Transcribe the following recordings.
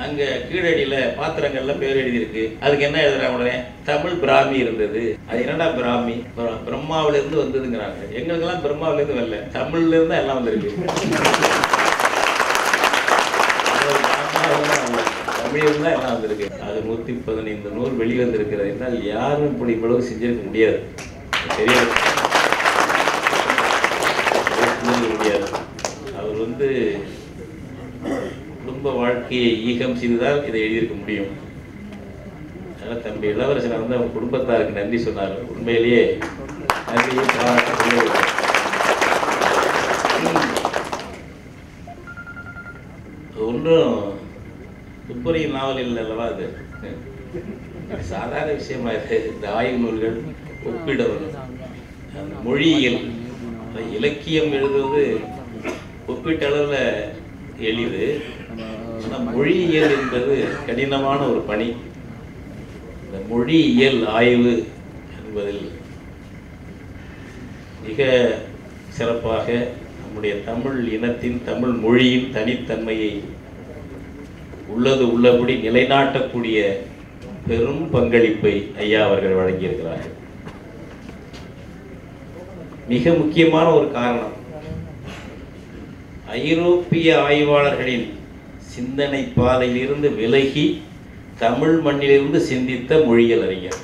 அங்க கீழடியில பாத்திரங்கள்ல பேர் எழுதியிருக்கு அதுக்கு என்ன எழுதுறாங்க உடனே தமிழ் பிராமி இருந்தது அது என்னடா பிராமி பிர- பிரம்மாவுல இருந்து வந்ததுங்கிறாங்க எங்களுக்கெல்லாம் பிரம்மாவுல இருந்து வரல தமிழ்ல இருந்து தான் எல்லாம் வந்திருக்கு தமிழில் தான் எல்லாம் வந்திருக்கு அது நூற்றி பதினைந்து நூல் வெளிவந்திருக்கிறது என்றால் யாரும் இப்படி இவ்வளவு செஞ்சிருக்க முடியாது தெரியாது செஞ்சிருக்க முடியாது அவர் வந்து குடும்ப வாழ்க்கையை ஈகம் செய்துதான் இதை எழுதியிருக்க முடியும் அதனால் தம்பி இளவரசனை வந்து அவங்க குடும்பத்தாருக்கு நன்றி சொன்னார் உண்மையிலேயே நன்றியை பாராட்ட சொல்லுவார். ஒன்றும் துப்புரையின் நாவல் இல்லை அல்லவா அது இது சாதாரண விஷயமா இது இந்த ஆய்வு நூல்கள் ஒப்பிடணும் அந்த மொழியியல் அந்த இலக்கியம் எழுதுவது ஒப்பீட்டளவில் எளிது ஆனால் மொழியியல் என்பது கடினமான ஒரு பணி இந்த மொழியியல் ஆய்வு என்பதில் மிக சிறப்பாக நம்முடைய தமிழ் இனத்தின் தமிழ் மொழியின் தனித்தன்மையை உள்ளது உள்ளபடி நிலைநாட்டக்கூடிய பெரும் பங்களிப்பை ஐயா அவர்கள் வழங்கியிருக்கிறார்கள் மிக முக்கியமான ஒரு காரணம் ஐரோப்பிய ஆய்வாளர்களின் சிந்தனை பாதையிலிருந்து விலகி தமிழ் மண்ணிலிருந்து சிந்தித்த மொழியியல் அறிஞர்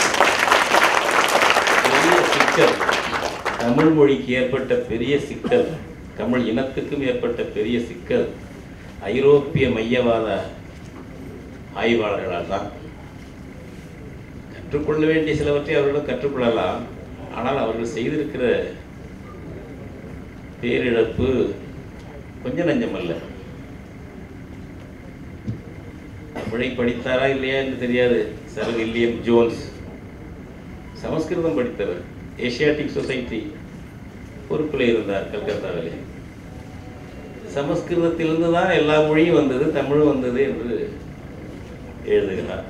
பெரிய சிக்கல் தமிழ் மொழிக்கு ஏற்பட்ட பெரிய சிக்கல் தமிழ் இனத்துக்கும் ஏற்பட்ட பெரிய சிக்கல் ஐரோப்பிய மையவாத ஆய்வாளர்களால் தான் கற்றுக்கொள்ள வேண்டிய சிலவற்றை அவர்களும் கற்றுக்கொள்ளலாம் ஆனால் அவர்கள் செய்திருக்கிற பேரிழப்பு கொஞ்சம் நஞ்சமல்ல தமிழை படித்தாரா இல்லையா என்று தெரியாது சர் வில்லியம் ஜோன்ஸ் சமஸ்கிருதம் படித்தவர் ஏசியாட்டிக் சொசைட்டி பொறுப்பில் இருந்தார் கல்கத்தாவிலே சமஸ்கிருதத்திலிருந்து தான் எல்லா மொழியும் வந்தது தமிழும் வந்தது என்று எழுதுகிறார்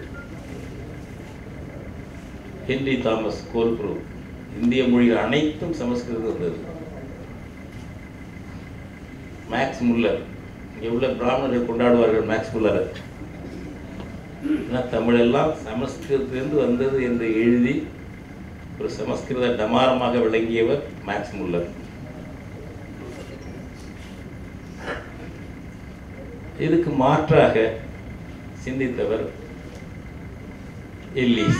ஹென்றி தாமஸ் கோல்ப்ரூ இந்திய மொழிகள் அனைத்தும் சமஸ்கிருதம் வந்தது மேக்ஸ் முல்லர் இங்கே உள்ள பிராமணர்கள் கொண்டாடுவார்கள் மேக்ஸ் முல்லரை ஆனால் தமிழெல்லாம் சமஸ்கிருதத்திலிருந்து வந்தது என்று எழுதி ஒரு சமஸ்கிருத டமாரமாக விளங்கியவர் மேக்ஸ் முல்லர் இதுக்கு மாற்றாக சிந்தித்தவர் எல்லீஸ்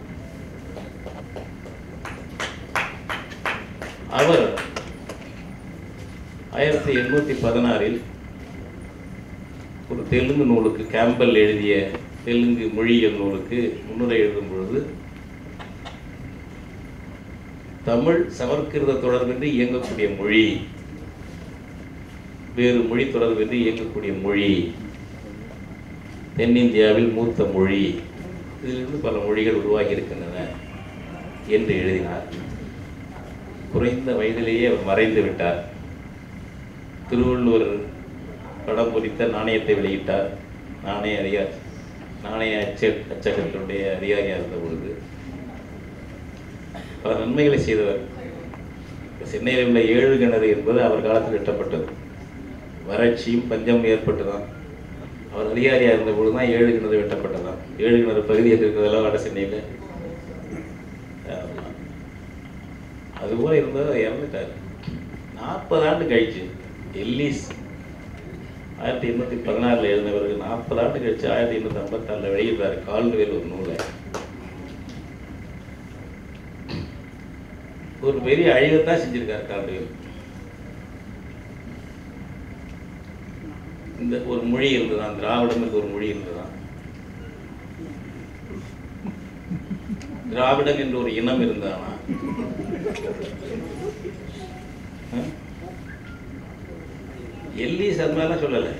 அவர் ஆயிரத்தி எண்ணூற்றி பதினாறில் ஒரு தெலுங்கு நூலுக்கு கேம்பல் எழுதிய தெலுங்கு மொழியியல் நூலுக்கு முன்னுரை எழுதும் பொழுது தமிழ் சமஸ்கிருத தொடர்பின்றி இயங்கக்கூடிய மொழி வேறு மொழி தொடர்பின்றி இயங்கக்கூடிய மொழி தென்னிந்தியாவில் மூத்த மொழி இதிலிருந்து பல மொழிகள் உருவாகி இருக்கின்றன என்று எழுதினார் குறைந்த வயதிலேயே அவர் மறைந்து விட்டார் திருவள்ளுவர் படம் பொறித்த நாணயத்தை வெளியிட்டார் நாணய அதிகார் நாணய அச்ச அச்சகத்தினுடைய அதிகாரியாக இருந்த பொழுது பல நன்மைகளை செய்தவர் சென்னையில் உள்ள ஏழு கிணறு என்பது அவர் காலத்தில் வெட்டப்பட்டது வறட்சியும் பஞ்சமும் ஏற்பட்டுதான் அவர் அதிகாரியாக இருந்த பொழுது தான் ஏழு கிணறு வெட்டப்பட்டதான் ஏழு கிணறு பகுதியில் இருக்கிறதெல்லாம் வட சென்னையில் ஆமா. அதுபோல இருந்தவர் இறந்துட்டார் நாற்பது ஆண்டு கழிச்சு எல்லிஸ் ஆயிரத்தி எண்ணூற்றி பதினாறில் எழுந்தவருக்கு நாற்பது ஆண்டு கழிச்சு ஆயிரத்தி எண்ணூற்றி ஐம்பத்தாறில் வெளியிடுறாரு கால்டுவேல் ஒரு நூலை ஒரு பெரிய அழிவைத்தான் செஞ்சிருக்காரு கால்டுவேல் இந்த ஒரு மொழி இருந்ததுதான் திராவிடம் என்று ஒரு மொழி இருந்ததுதான் திராவிடம் என்று ஒரு இனம் இருந்தானா அஹ்? எல்லீஸ் அது மாதிரிலாம் சொல்லலை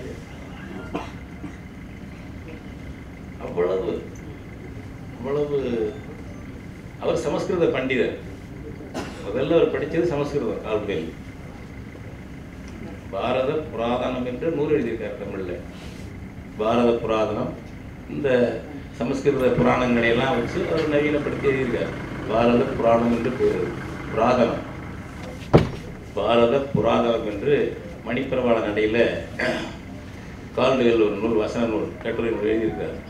அவ்வளவு அவ்வளவு அவர் சமஸ்கிருத பண்டிதர் முதல்ல அவர் படித்தது சமஸ்கிருதம் கால்வேல் பாரத புராதனம் என்று நூறு எழுதியிருக்கார் தமிழ்ல பாரத புராதனம் இந்த சமஸ்கிருத புராணங்களை எல்லாம் வச்சு அவர் நவீனப்படுத்தி எழுதியிருக்கார் பாரத புராணம் என்று பேர் புராதனம் பாரத புராதனம் என்று மணிப்பிரவாள நடையில் கால்டுகள் ஒரு நூல் வசன நூல் கட்டுரை நூல் எழுதியிருக்காரு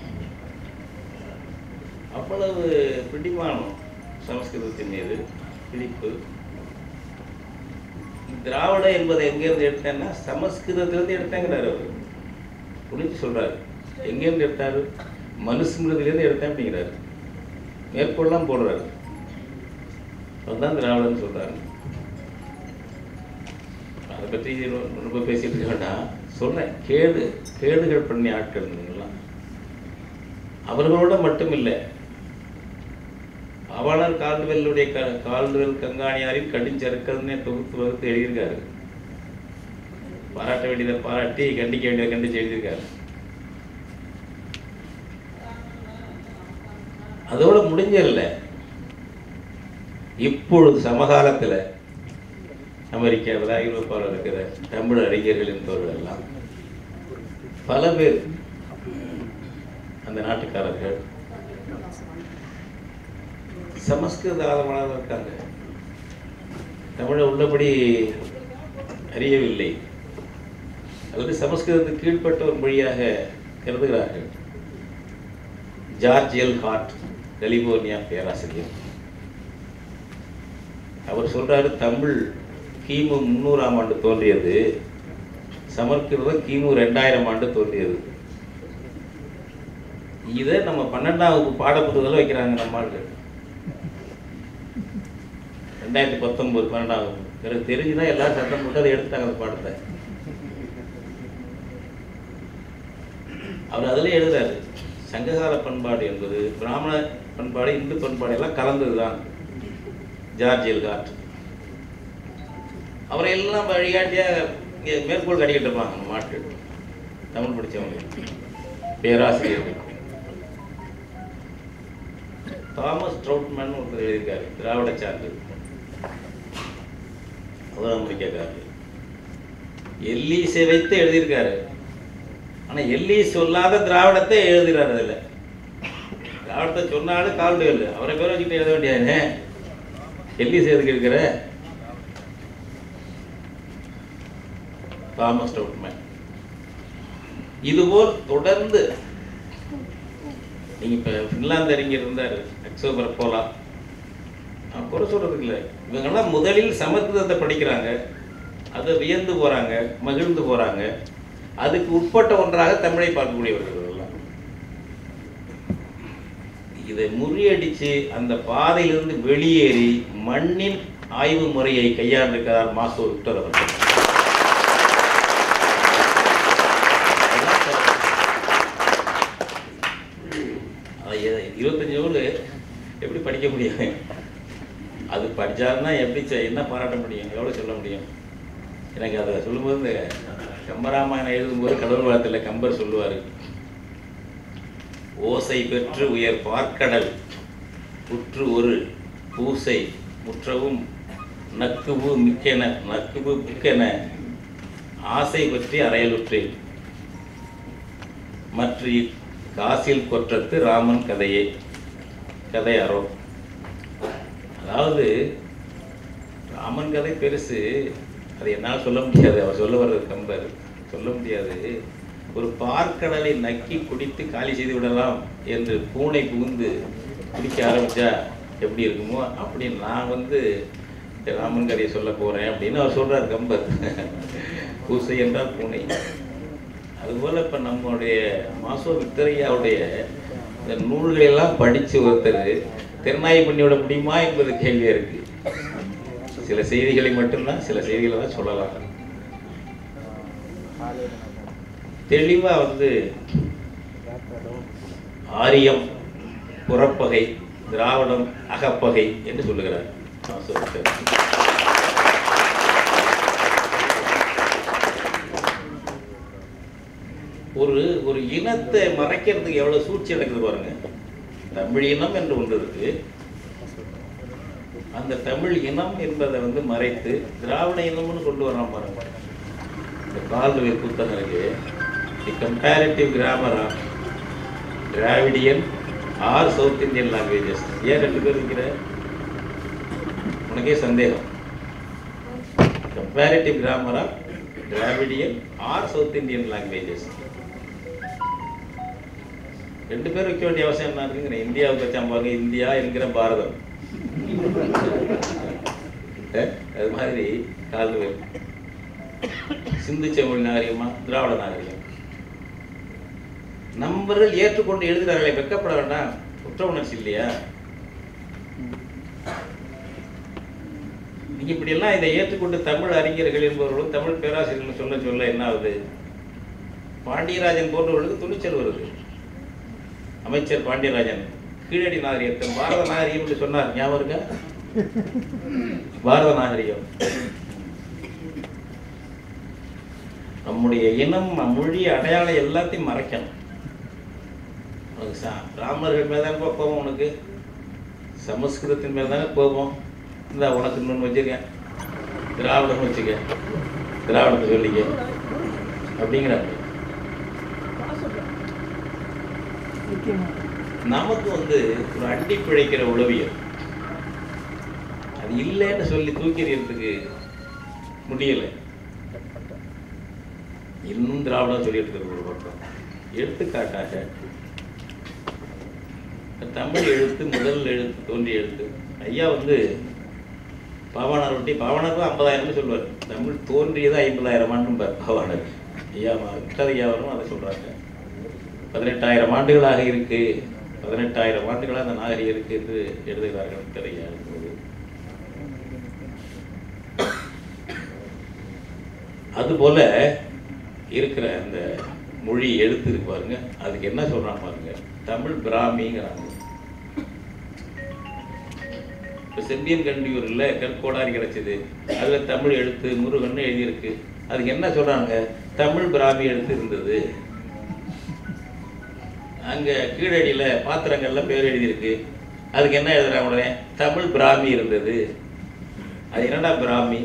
அவ்வளவு பிடிமானம் சமஸ்கிருதத்தின் மீது பிடிப்பு திராவிட என்பதை எங்கேருந்து எடுத்தேன்னா சமஸ்கிருதத்திலிருந்து எடுத்தேங்கிறாரு அவர் புரிஞ்சு சொல்றாரு எங்கேருந்து எடுத்தாரு மனுஸ்மிருதிலேருந்து எடுத்தேன் அப்படிங்கிறாரு மேற்கொள்ளலாம் போடுறாரு அதுதான் திராவிடன்னு சொல்றாரு அதை பற்றி ரொ- ரொம்ப பேசிட்டு இருக்க வேண்டாம் சொல்றேன் கேடு கேடுகள் பண்ணி ஆட்கள் இருந்தீங்களாம் அவர்களோட மட்டும் இல்லை அவளர் கால்டுவெல்லுடைய க கால்டுவெல் கங்காணியாரின் கடிஞ்சறுக்கல்னே தொகுத்து வகுத்து எழுதியிருக்காரு பாராட்ட வேண்டியதை பாராட்டி கண்டிக்க வேண்டியதை கண்டிச்சு எழுதியிருக்காரு அதோட முடிஞ்சதில்ல இப்பொழுது சமகாலத்துல அமெரிக்காவில் ஐரோப்பாவில் இருக்கிற தமிழ் அறிஞர்கள் என்பவர்கள் எல்லாம் பல பேர் அந்த நாட்டுக்காரர்கள் சமஸ்கிருத ஆதரவாளர்கள் இருக்காங்க தமிழை உள்ளபடி அறியவில்லை அல்லது சமஸ்கிருதத்துக்கு கீழ்ப்பட்ட ஒரு மொழியாக கருதுகிறார்கள் ஜார்ஜ் எல் ஹார்ட் கலிபோர்னியா பேராசிரியர் அவர் சொல்றாரு தமிழ் கிமு முந்நூறாம் ஆண்டு தோன்றியது சமஸ்கிருதம் கிமு ரெண்டாயிரம் ஆண்டு தோன்றியது இதை நம்ம பன்னெண்டாம் வகுப்பு பாடப்புத்தகத்தில் வைக்கிறாங்க நம்ம ஆளுங்க ரெண்டாயிரத்தி பத்தொன்பது பன்னெண்டாம் வகுப்பு எனக்கு தெரிஞ்சுதான் எல்லாரும் சத்தம் போட்டு அதை எடுத்தாங்க அந்த பாடத்தை அவர் அதிலே எழுதுறாரு சங்ககால பண்பாடு என்பது பிராமண பண்பாடு இந்து பண்பாடு எல்லாம் கலந்ததுதான் ஜார்ஜ் எல்காட் அவரை எல்லாம் வழிகாட்டியா இங்கே மேற்கோள் காட்டிக்கிட்டு இருப்பாங்க நம்ம மாட்டு தமிழ் படிச்சவங்க பேராசிரியர்கள் தாமஸ் ட்ரவுட்மேன் ஒருத்தர் எழுதியிருக்காரு திராவிட சான்று அவர் அமெரிக்காக்காரர் எல்லீஸை வைத்து எழுதியிருக்காரு ஆனா எல்லி சொல்லாத திராவிடத்தை எழுதுகிறார் அதுல திராவிடத்தை சொன்னாலும் கால்டுகள் அவரை பேர் வச்சுக்கிட்டு எழுத வேண்டியது எல்லீஸ் எதுக்கு இருக்கிற தாமஸ் டவுட்மேன் இதுபோல் தொடர்ந்து நீங்க இப்ப பின்லாந்து அறிஞர் இருந்தார் அக்சோபர் போலா நான் குறை சொல்றதுக்கு இல்லை இவங்கெல்லாம் முதலில் சமத்துவத்தை படிக்கிறாங்க அதை வியந்து போறாங்க மகிழ்ந்து போறாங்க அதுக்கு உட்பட்ட ஒன்றாக தமிழை பார்க்கக்கூடியவர்கள் எல்லாம் இதை முறியடிச்சு அந்த பாதையிலிருந்து வெளியேறி மண்ணின் ஆய்வு முறையை கையாண்டிருக்கிறார் மாசோ விக்டர் அவர்கள் அதான் சொல்றேன். அது எ- இருபத்தஞ்சு நூல் எப்படி படிக்க முடியும் அது படிச்சாருன்னா எப்படி செ- என்ன பாராட்ட முடியும் எவ்வளோ சொல்ல முடியும் எனக்கு அதை சொல்லும்போது இந்த கம்பராமாயணம் எழுதும்போது கடவுள் வாழ்த்துல கம்பர் சொல்லுவார் ஓசை பெற்று உயர் பார்க்கடல் உற்று ஒரு பூசை முற்றவும் நக்குபு மிக்கென நக்குபு மிக்கென ஆசை பற்றி அறையலுற்றேன் மற்ற காசில் கொற்றத்து ராமன் கதையே கதை அறோ அதாவது ராமன் கதை பெருசு அது என்னால் சொல்ல முடியாது அவர் சொல்ல வர்றது கம்பர் சொல்ல முடியாது ஒரு பார்க்கடலை நக்கி குடித்து காலி செய்து விடலாம் என்று பூனை புகுந்து குடிக்க ஆரம்பிச்சா எப்படி இருக்குமோ அப்படி நான் வந்து இந்த ராமன் கதையை சொல்ல போறேன் அப்படின்னு அவர் சொல்றார் கம்பர் பூசை என்றால் பூனை அதுபோல் இப்போ நம்மளுடைய மாசோ விக்டரியாவுடைய இந்த நூல்களை எல்லாம் படித்து ஒருத்தர் திறனாய்வு பண்ணிவிட முடியுமா என்பது கேள்வியாக இருக்கு சில செய்திகளை மட்டும்தான் சில செய்திகளை தான் சொல்லலாம் தெளிவாக வந்து ஆரியம் புறப்பகை திராவிடம் அகப்பகை என்று சொல்லுகிறார் மாசோ விக்டர் ஒரு ஒரு இனத்தை மறைக்கிறதுக்கு எவ்வளவு சூழ்ச்சி நடக்குது பாருங்க தமிழ் இனம் என்று ஒன்று இருக்கு அந்த தமிழ் இனம் என்பதை வந்து மறைத்து திராவிட இனம்னு கொண்டு வரான் பாருங்க இந்த கால்டுவேல் புத்தகம் இருக்கு the comparative grammar of Dravidian or South Indian languages ஏன் ரெண்டு பேர் இருக்கிற உனக்கே சந்தேகம் comparative grammar of Dravidian or South Indian languages ரெண்டு பேரும் வைக்க வேண்டிய அவசியம் என்ன இருக்குங்கிற இந்தியாவுக்கு வச்சான் பாருங்க இந்தியா என்கிற பாரதம் அஹ், அது மாதிரி கால்டுவேல் சிந்து செம்மொழி நாகரிகமா திராவிட நாகரிகம் நம்பர்கள் ஏற்றுக்கொண்டு எழுதுகிறார்களே வெக்கப்பட வேண்டாம் குற்ற உணர்ச்சி இல்லையா நீங்க இப்படியெல்லாம் இதை ஏற்றுக்கொண்டு தமிழ் அறிஞர்கள் என்பவர்களும் தமிழ் பேராசிரியர்கள் சொல்ல சொல்ல என்ன ஆகுது பாண்டியராஜன் போன்றவர்களுக்கு துணிச்சல் வருது அமைச்சர் பாண்டியராஜன் கீழடி நாகரிகத்தை பாரத நாகரிகம் என்று சொன்னார் ஞாபகம் இருக்கா பாரத நாகரிகம் நம்முடைய இனம் நம் மொழி அடையாளம் எல்லாத்தையும் மறைக்கணும் உனக்கு சா பிராமணர்கள் மேல தானே கோபம் உனக்கு சமஸ்கிருதத்தின் மேல தானே கோபம் இந்த உனக்கு இன்னொன்று வச்சிருக்கேன் திராவிடம் வச்சுக்க திராவிடத்தை சொல்லிக்க அப்படிங்கிறாங்க நமக்கு வந்து ஒரு அண்டி பிழைக்கிற உளவியல் அது இல்லைன்னு சொல்லி தூக்கி எறியறதுக்கு முடியல இன்னும் திராவிடம் சொல்லிட்டு இருக்கிற ஒரு பக்கம் எடுத்துக்காட்டாக தமிழ் எழுத்து முதல் எழுத்து தோன்றிய எழுத்து ஐயா வந்து பாவாணர் ஒட்டி பாவாணர் ஐம்பதாயிரம்னு சொல்லுவார் தமிழ் தோன்றியது ஐம்பதாயிரம் ஆண்டு பாவாணர் ஐயா விக்டர் ஐயா வரும் அதை சொல்றாங்க பதினெட்டாயிரம் ஆண்டுகளாக இருக்கு பதினெட்டாயிரம் ஆண்டுகளாக அந்த நாகரிகம் இருக்கு என்று எழுதுகிறார்கள் விக்டர் ஐயா எழுதும்போது அதுபோல இருக்கிற அந்த மொழி எழுத்து இருக்கு பாருங்க அதுக்கு என்ன சொல்றான் பாருங்க தமிழ் பிராமிங்கிறாங்க இப்போ செம்பியன் கண்டியூர்ல கற்கோடாரி கிடைச்சது அதுல தமிழ் எழுத்து முருகன் எழுதியிருக்கு அதுக்கு என்ன சொல்றாங்க தமிழ் பிராமி எழுத்து இருந்தது அங்க கீழடியில பாத்திரங்கள்ல பேர் எழுதியிருக்கு அதுக்கு என்ன எழுதுறாங்க உடனே தமிழ் பிராமி இருந்தது அது என்னடா பிராமி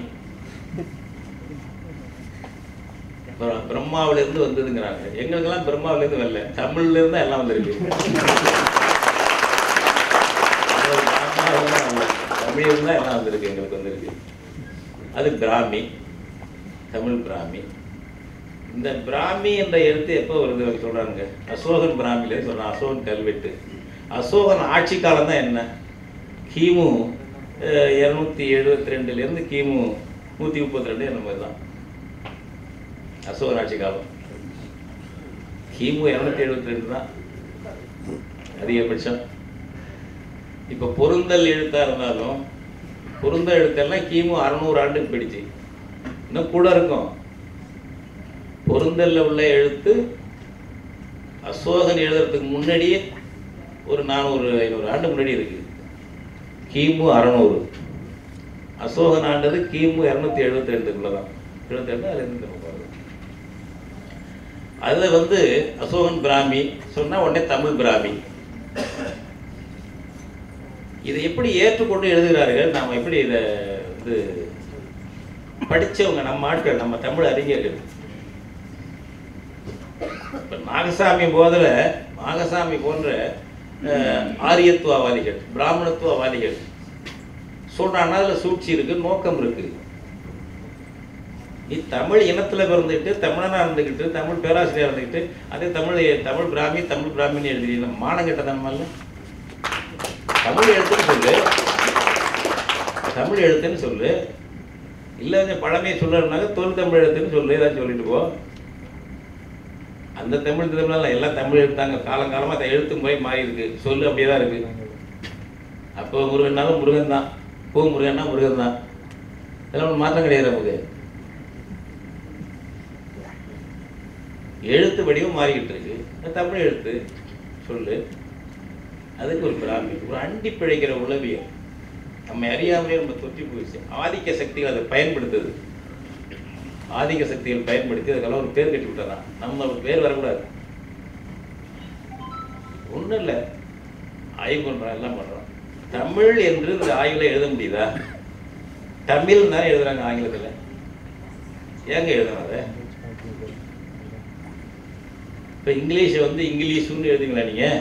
பிர- பிரம்மாவுல இருந்து வந்ததுங்கிறாங்க எங்களுக்கெல்லாம் பிரம்மாவுல இருந்து வரல தமிழ்ல இருந்து தான் எல்லாம் வந்திருக்கு தமிழ்ல இருந்து தான் எல்லாம் வந்திருக்கு எங்களுக்கு வந்திருக்கு அது பிராமி தமிழ் பிராமி இந்த பிராமி என்ற எழுத்து எப்போ வருது அவர் சொல்றாங்க அசோகன் பிராமில சொல்றான் அசோகன் கல்வெட்டு அசோகன் ஆட்சி காலம் தான் என்ன கிமு இரநூத்தி எழுபத்தி ரெண்டுலேருந்து கிமு நூற்றி முப்பத்தி ரெண்டு அந்த மாதிரி தான் அசோகன் ஆட்சி காலம் கிமு இரநூத்தி எழுபத்தி ரெண்டு தான் அதிகபட்சம் இப்போ பொருந்தல் எழுத்தா இருந்தாலும் பொருந்தல் எழுத்தெல்லாம் கிமு அறநூறு ஆண்டுக்கு போயிடுச்சு இன்னும் கூட இருக்கும் பொருந்தல்ல உள்ள எழுத்து அசோகன் எழுதுறதுக்கு முன்னாடியே ஒரு நானூறு ஐநூறு ஆண்டு முன்னாடி இருக்கு கிமு அறநூறு அசோகன் ஆண்டது கிமு இரநூத்தி எழுபத்தி ரெண்டுக்குள்ள தான் எழுபத்தி ரெண்டு அதுல இருந்து நம்ம பார்க்கணும். அதுல வந்து அசோகன் பிராமி சொன்னா உடனே தமிழ் பிராமி இதை எப்படி ஏற்றுக்கொண்டு எழுதுகிறார்கள் நாம் எப்படி இதை வந்து படிச்சவங்க நம்ம ஆட்கள் நம்ம தமிழ் அறிஞர்கள் இப்ப நாகசாமி போதில் நாகசாமி போன்ற அஹ், ஆரியத்துவவாதிகள் பிராமணத்துவவாதிகள் சொல்றாங்கன்னா அதுல சூழ்ச்சி இருக்கு நோக்கம் இருக்கு நீ தமிழ் இனத்துல பிறந்துக்கிட்டு தமிழனா இருந்துக்கிட்டு தமிழ் பேராசிரியர் இருந்துக்கிட்டு அதே தமிழ் தமிழ் பிராமி தமிழ் பிராமின்னு எழுதுறீங்க மானம் கெட்டதனமா இல்லை தமிழ் எழுத்துன்னு சொல்லு தமிழ் எழுத்துன்னு சொல்லு இல்லை கொஞ்சம் பழமையை சொல்லுறதுனாக்க தொல் தமிழ் எழுத்துன்னு சொல்லு ஏதாச்சும் சொல்லிட்டு போ அந்த தமிழ் இந்த தமிழ்லாம் எல்லாம் தமிழ் எழுத்தாங்க காலங்காலமாக அந்த எழுத்து முறை மாறி இருக்கு சொல்லு அப்படியே தான் இருக்கு அப்போ முருகன்னாலும் முருகன் தான் பூ முருகன்னா முருகன் தான் இதெல்லாம் ஒண்ணும் மாற்றம் கிடையாது நமக்கு எழுத்து வடிவம் மாறிக்கிட்டு இருக்கு அது தமிழ் எழுத்து சொல்லு அதுக்கு ஒரு பிராமி ஒரு அண்டி பிழைக்கிற உளவியல் நம்ம அறியாமலே நம்ம தொற்றி போயிடுச்சு ஆதிக்க சக்திகள் அதை பயன்படுத்துது ஆதிக்க சக்திகள் பயன்படுத்தி அதுக்கெல்லாம் ஒரு பேர் கட்டி விட்டுறான் நம்ம ஒரு பேர் வரக்கூடாது ஒன்றும் இல்லை ஆய்வு பண்ணுறோம் எல்லாம் பண்ணுறோம் தமிழ் என்று இந்த ஆய்வில் எழுத முடியுதா தமிழ் தானே எழுதுறாங்க ஆங்கிலத்தில் ஏங்க எழுதணும் அதை இப்போ இங்கிலீஷை வந்து இங்கிலீஷுன்னு எழுதுங்களா நீங்கள்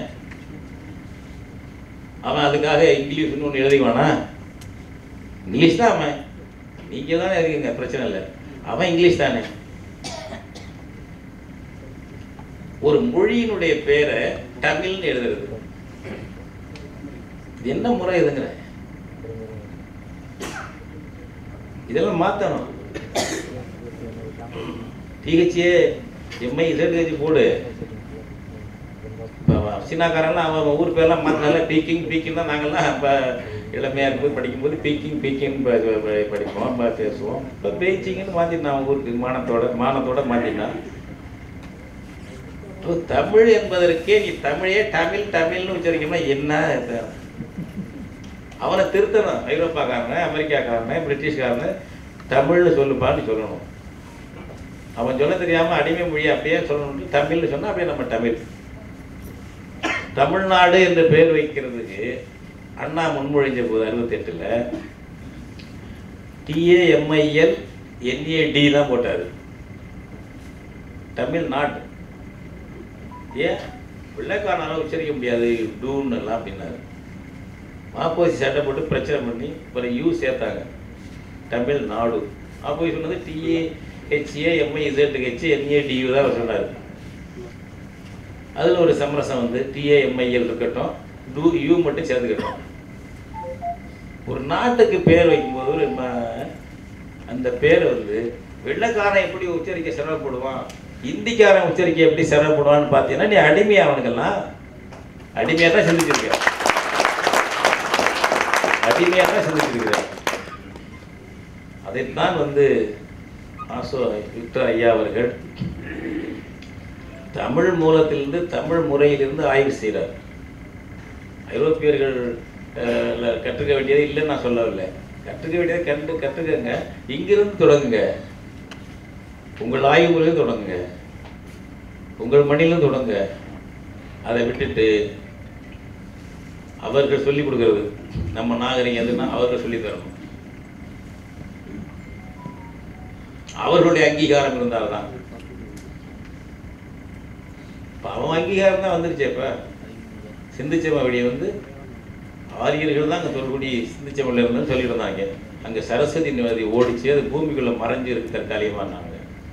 அவன் அதுக்காக இங்கிலீஷ்னு ஒன்று எழுதிக்குவானா இங்கிலீஷ் தான் அவன் நீங்கள் தானே இருக்கீங்க பிரச்சனை இல்லை அவன் இங்கிலீஷ் தானே ஒரு மொழியினுடைய பேரை தமிழ்னு எழுதுறது இது என்ன முறை இதுங்கிற இதெல்லாம் மாத்தணும் பிஹெச்ஏ எம்ஐ இசட் போடு இப்போ சீனாக்காரன்லாம் அவன் ஊர் பேர்லாம் மாற்றினால பீக்கிங் பீக்கிங் தான் நாங்கள்லாம் இப்போ இளமையாக இருக்கும்போது படிக்கும்போது பீக்கிங் பீக்கிங் படிப்போம் ப- பேசுவோம் இப்போ பேச்சிங்னு மாற்றிட்டான் அவன் ஊருக்கு மானத்தோட மானத்தோட மாற்றிட்டான் இப்போ தமிழ் என்பதற்கே நீ தமிழே தமிழ் தமிழ்னு உச்சரிக்கணும்னா என்ன இது? அவனை திருத்தணும் ஐரோப்பாக்காரன் அமெரிக்காக்காரன் பிரிட்டிஷ்காரன் தமிழ்னு சொல்லுப்பான்னு சொல்லணும் அவன் சொல்ல தெரியாம அடிமை மொழி அப்படியே சொல்லணும் தமிழ்னு சொன்னா அப்படியே நம்ம தமிழ் தமிழ்நாடு என்ற பெயர் வைக்கிறதுக்கு அண்ணா முன்மொழிஞ்ச போது அறுபத்தெட்டுல டிஏஎம்ஐஎல் என்ஏடி தான் போட்டாரு தமிழ்நாடு ஏன் வெள்ளைக்காரனால உச்சரிக்க முடியாது டூன்னு எல்லாம் அப்படின்னாரு மாப்போசி சட்டை போட்டு பிரச்சனை பண்ணி அப்புறம் யூ சேர்த்தாங்க தமிழ்நாடு மாப்போசி சொன்னது D A H A M I Z H N A D U தான் அவர் சொன்னார் அதில் ஒரு சமரசம் வந்து டிஏஎம்ஐஎல் இருக்கட்டும் டூ யூ மட்டும் சேர்த்துக்கட்டும் ஒரு நாட்டுக்கு பேர் வைக்கும்போது ஒரு ம- அந்த பேர் வந்து வெள்ளைக்காரன் எப்படி உச்சரிக்க சிரமப்படுவான் இந்திக்காரன் உச்சரிக்க எப்படி சிரமப்படுவான்னு பார்த்தீங்கன்னா நீ அடிமையா அவனுக்கெல்லாம் அடிமையாக தான் சிந்திச்சிருக்க அடிமையாக தான் சிந்திச்சிருக்கிற அதைத்தான் வந்து ஆசோ விக்டர் ஐயா அவர்கள் தமிழ் மூலத்திலிருந்து தமிழ் முறையிலிருந்து ஆய்வு செய்கிறார் ஐரோப்பியர்கள் அஹ், ல- கற்றுக்க வேண்டியது இல்லைன்னு நான் சொல்லவில்லை கற்றுக்க வேண்டியதை கண்டு கற்றுக்கங்க இங்கிருந்து தொடங்குங்க உங்கள் ஆய்வு முறையிலும் தொடங்குங்க உங்கள் மண்ணிலும் தொடங்க அதை விட்டுட்டு அவர்கள் சொல்லிக் கொடுக்கிறது நம்ம நாகரிகம் எதுன்னா அவர்கள் சொல்லித் தரணும் அவர்களுடைய அங்கீகாரம் இருந்தால்தான் இப்ப அவன் அங்கீகாரம் தான் வந்துருச்சே இப்ப சிந்திச்சமவடியை வந்து ஆரியர்கள் தான் அங்கே தொல்குடி சிந்திச்சமல்ல இருந்துன்னு சொல்லிட்டு இருந்தாங்க அங்க சரஸ்வதி நதி ஓடிச்சு அது பூமிக்குள்ள மறைஞ்சு இருக்கு தற்காலிகமானாங்க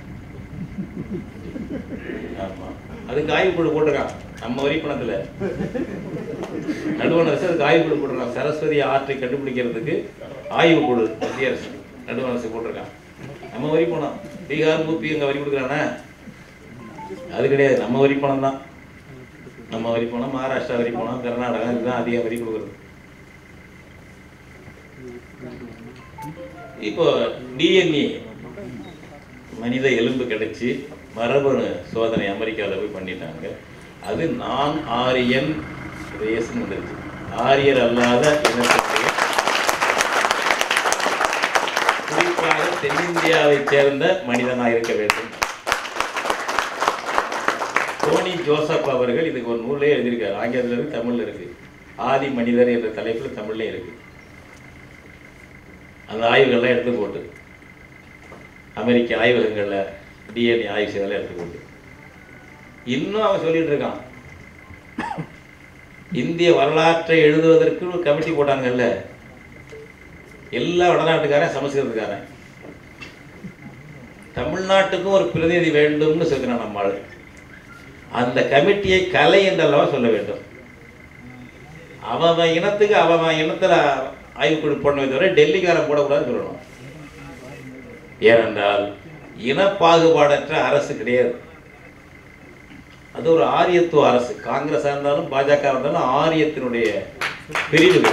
ஆமா அதுக்கு ஆய்வுக்குழு போட்டிருக்கான் நம்ம வரிப்பணத்துல நடுவண் அரசு அதுக்கு ஆய்வுக்குழு போட்டிருக்கான் சரஸ்வதி ஆற்றை கண்டுபிடிக்கிறதுக்கு ஆய்வுக்குழு மத்திய அரசு நடுவண் அரசு போட்டிருக்கான் நம்ம வரி பணம் பீகார் மூப்பி இங்க வரி கொடுக்குறானே அது கிடையாது நம்ம வரி பணம் தான் நம்ம வரி பணம் மகாராஷ்டிரா வரி பணம் கர்நாடகா இதுதான் அதிக வரி கொடுக்குறது இப்போ டிஎன்ஏ மனித எலும்பு கிடைச்சி மரபணு சோதனை அமெரிக்காவில் போய் பண்ணிட்டாங்க அது நான் ஆரியன் ரேஸ்னு வந்துருச்சு ஆரியர் அல்லாத இனத்தினுடைய குறிப்பாக தென்னிந்தியாவைச் சேர்ந்த மனிதனாக இருக்க வேண்டும் டோனி ஜோசப் அவர்கள் இதுக்கு ஒரு நூலே எழுதியிருக்காரு ஆங்கிலத்தில் இருக்கு தமிழ்ல இருக்கு ஆதி மனிதர் என்ற தலைப்பில் தமிழ்ல இருக்கு அந்த ஆய்வுகள்லாம் எடுத்து போட்டு அமெரிக்க ஆய்வகங்களில் டிஎன்ஏ ஆய்வு செய்தெல்லாம் எடுத்து போட்டு இன்னும் அவன் சொல்லிட்டு இருக்கான் இந்திய வரலாற்றை எழுதுவதற்கு ஒரு கமிட்டி போட்டாங்கல்ல எல்லா வடநாட்டுக்காரன் சமஸ்கிருதக்காரன் தமிழ்நாட்டுக்கும் ஒரு பிரதிநிதி வேண்டும்னு சொல்கிறான் நம்மாள் அந்த கமிட்டியை கலை என்றல்லவா சொல்ல வேண்டும் அவன் அவன் இனத்துக்கு அவன் அவன் இனத்துல ஆய்வுக்குழு போடணுமே தவிர டெல்லிக்காரன் போடக்கூடாதுன்னு சொல்லணும் ஏனென்றால் இன பாகுபாடற்ற அரசு கிடையாது அது ஒரு ஆரியத்துவ அரசு காங்கிரஸா இருந்தாலும் பாஜக இருந்தாலும் ஆரியத்தினுடைய பிரிவுகள்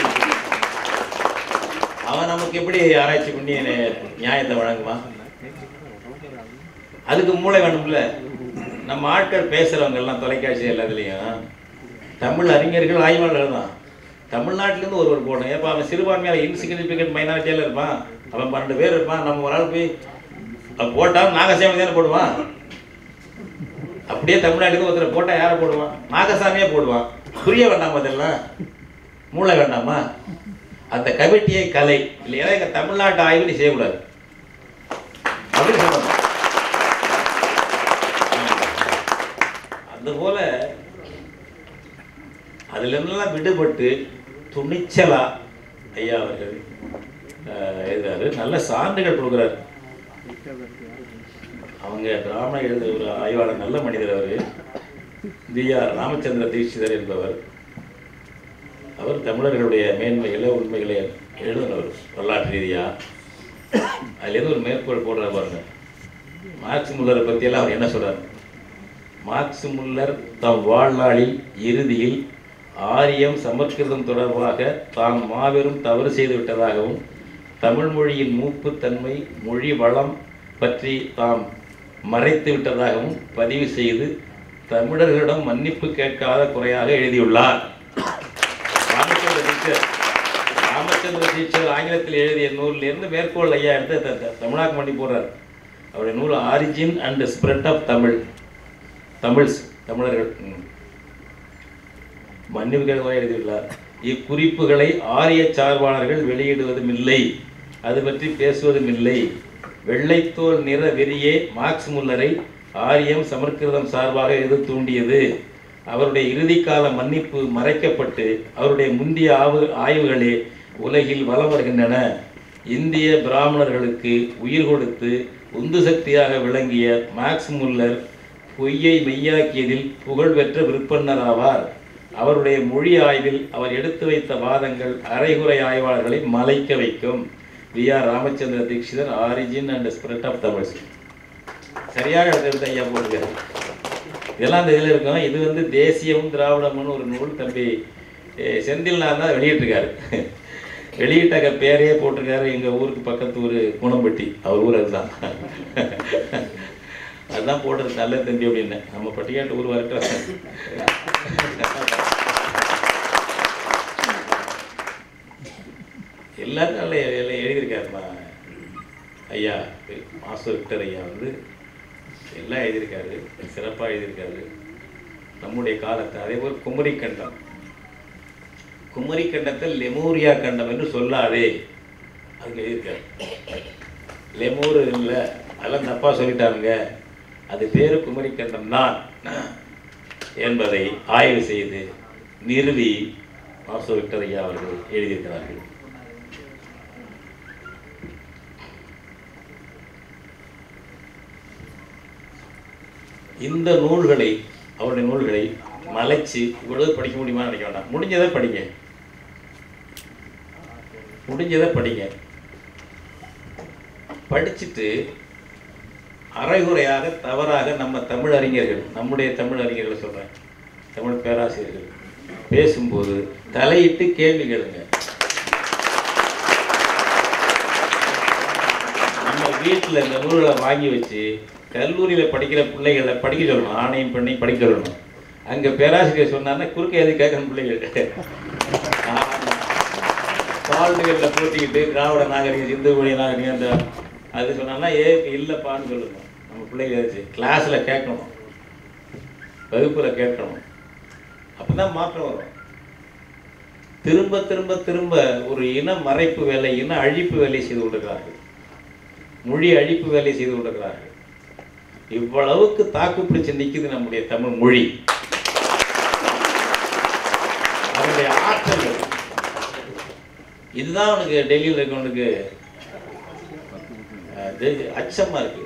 அவன் நமக்கு எப்படி ஆராய்ச்சி பண்ணி நியாயத்தை வழங்குவான் அதுக்கு மூளை வேணும்ல நம்ம ஆட்கள் பேசுறவங்க எல்லாம் தொலைக்காட்சி எல்லாத்துலேயும் தமிழ் அறிஞர்கள் ஆய்வாளர்கள் தான் தமிழ்நாட்டிலேருந்து ஒருவர் போடணும் ஏப்பா அவன் சிறுபான்மையால் இன்சிக்னிஃபிகண்ட் மைனாரிட்டியால இருப்பான் அவன் பன்னெண்டு பேர் இருப்பான் நம்ம ஒரு ஆள் போய் அவன் போட்டால் நாகசாமி தானே போடுவான் அப்படியே தமிழ்நாட்டுக்கு ஒருத்தர் போட்டால் யாரை போடுவான் நாகசாமியே போடுவான் புரிய வேண்டாமா அதெல்லாம் மூளை வேண்டாமா அந்த கமிட்டியை கலை இல்லையா எங்க தமிழ்நாட்டு ஆய்வு நீ செய்யக்கூடாது அப்படின்னு சொல்லணும் அதுபோல அதுல இருந்தெல்லாம் விடுபட்டு துணிச்சலா ஐயா அவர்கள் அஹ், எழுதுறாரு நல்ல சான்றுகள் கொடுக்குறாரு அவங்க டிராமா எழுத ஒரு ஆய்வாளர் நல்ல மனிதர் அவர் வி ஆர் ராமச்சந்திர தீட்சிதர் என்பவர் அவர் தமிழர்களுடைய மேன்மைகளை உண்மைகளை எழுதினவர் வரலாற்று ரீதியாக அதுலேருந்து ஒரு மேற்கோள் போடுறார் பாருங்க மார்க்ஸ் முல்லரை பற்றியெல்லாம் அவர் என்ன சொல்றார் மார்க்ஸ் முல்லர் தம் வாழ்நாளில் இறுதியில் ஆரியம் சமஸ்கிருதம் தொடர்பாக தான் மாபெரும் தவறு செய்து விட்டதாகவும் தமிழ் மொழியின் மூப்புத்தன்மை மொழி வளம் பற்றி தாம் மறைத்து விட்டதாகவும் பதிவு செய்து தமிழர்களிடம் மன்னிப்பு கேட்காத குறையாக எழுதியுள்ளார் ராமச்சந்திர டீச்சர் ராமச்சந்திர டீச்சர் ஆங்கிலத்தில் எழுதிய நூலிலிருந்து மேற்கோள் ஐயா எடுத்து த- த- தமிழாக்கம் பண்ணி போடுறார் அவருடைய நூல் origin and spread of Tamil Tamils தமிழர்கள் ம். மன்னிப்பு கேட்கவா எழுதியுள்ளார் இக்குறிப்புகளை ஆரிய சார்பாளர்கள் வெளியிடுவதும் இல்லை அது பற்றி பேசுவதும் இல்லை வெள்ளைத்தோல் நிற வெறியே மார்க்ஸ் முல்லரை ஆரியம் சமஸ்கிருதம் சார்பாக எது தூண்டியது அவருடைய இறுதிக்கால மன்னிப்பு மறைக்கப்பட்டு அவருடைய முந்தைய ஆய்வு ஆய்வுகளே உலகில் வலம் வருகின்றன இந்திய பிராமணர்களுக்கு உயிர் கொடுத்து உந்து சக்தியாக விளங்கிய மார்க்ஸ் முல்லர் பொய்யை மெய்யாக்கியதில் புகழ்பெற்ற விற்பன்னர் ஆவார் அவருடைய மொழி ஆய்வில் அவர் எடுத்து வைத்த வாதங்கள் அரைகுறை ஆய்வாளர்களை மலைக்க வைக்கும் V R Ramachandra Dikshitar origin and spirit of Tamils சரியாக எடுத்து ஐயா போடுங்க இதெல்லாம் இந்த இதில் இருக்கும் இது வந்து தேசியமும் திராவிடமும்னு ஒரு நூல் தம்பி eh, செந்தில்நாத் தான் வெளியிட்டிருக்காரு வெளியிட்ட பேரையே போட்டிருக்காரு எங்கள் ஊருக்கு பக்கத்து ஊர் குணம்பட்டி அவர் ஊர் அதுதான் அதுதான் போடுறது நல்ல தம்பி அப்படின்னு நம்ம பட்டிக்காட்டு ஊர் வரட்டும் எல்லாரும் நல்ல எல்லாம் எழுதியிருக்காருமா ஐயா மாஸ்டர் விக்டர் ஐயா வந்து எல்லாம் எழுதியிருக்காரு சிறப்பாக எழுதியிருக்காரு நம்முடைய காலத்தை அதே போல் குமரி கண்டம் குமரி கண்டத்தில் லெமூரியா கண்டம் என்று சொல்லாதே அதுக்கு எழுதியிருக்காரு லெமூர் இல்லை அதெல்லாம் தப்பாக சொல்லிட்டாங்க அது பேரு குமரி கண்டம் தான் என்பதை ஆய்வு செய்து நிறுவி மாஸ்டர் விக்டர் ஐயா அவர்கள் எழுதியிருக்கிறார்கள் இந்த நூல்களை அவருடைய நூல்களை மலைச்சு இவ்வளவு படிக்க முடியுமா நினைக்க வேண்டாம் முடிஞ்சதை படிங்க முடிஞ்சதை படிங்க படிச்சுட்டு அரைகுறையாக தவறாக நம்ம தமிழ் அறிஞர்கள் நம்முடைய தமிழ் அறிஞர்களை சொல்றேன் தமிழ் பேராசிரியர்கள் பேசும்போது தலையிட்டு கேள்வி கேளுங்க நம்ம வீட்டில் இந்த நூல்களை வாங்கி வச்சு கல்லூரியில் படிக்கிற பிள்ளைகளை படிக்க சொல்லணும் ஆணையம் பண்ணி படிக்க சொல்லணும் அங்கே பேராசிரியர் சொன்னார்னா குறுக்க எது கேட்கணும் பிள்ளைகள் பால்டுகளில் போட்டிக்கிட்டு திராவிட நாகரிகம் சிந்து மொழி நாகரிகம் அந்த அது சொன்னான்னா ஏ இல்லைப்பான்னு சொல்லணும் நம்ம பிள்ளைங்க ஏதாச்சும் கிளாஸில் கேட்கணும் வகுப்பில் கேட்கணும் அப்போ தான் மாற்றம் வரும் திரும்ப திரும்ப திரும்ப ஒரு இன மறைப்பு வேலை இன அழிப்பு வேலை செய்து கொண்டிருக்கிறார்கள் மொழி அழிப்பு வேலை செய்து கொண்டிருக்கிறார்கள் இவ்வளவுக்கு தாக்கு பிடிச்சு நிக்குது நம்முடைய தமிழ் மொழி அதனுடைய ஆற்றல் இதுதான் அவனுக்கு டெல்லியில் இருக்கவனுக்கு அஹ், டெல்லி- அச்சமா இருக்கு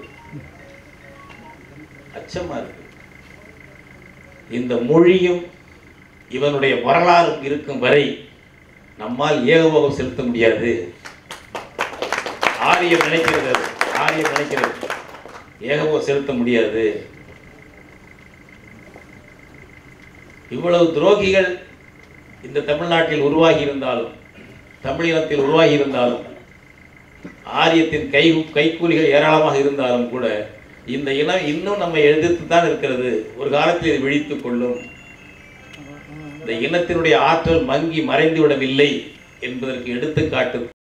அச்சமா இருக்கு இந்த மொழியும் இவனுடைய வரலாறும் இருக்கும் வரை நம்மால் ஏகபோகம் செலுத்த முடியாது ஆரியம் நினைக்கிறது அது. ஆரியம் நினைக்கிறது ஏகபோகம் செலுத்த முடியாது இவ்வளவு துரோகிகள் இந்த தமிழ்நாட்டில் உருவாகி இருந்தாலும் தமிழினத்தில் உருவாகி இருந்தாலும் ஆரியத்தின் கை கைக்கூலிகள் ஏராளமாக இருந்தாலும் கூட இந்த இனம் இன்னும் நம்ம எதிர்த்து தான் இருக்கிறது ஒரு காலத்தில் இது விழித்துக் கொள்ளும் இந்த இனத்தினுடைய ஆற்றல் மங்கி மறைந்து விடவில்லை என்பதற்கு எடுத்துக்காட்டு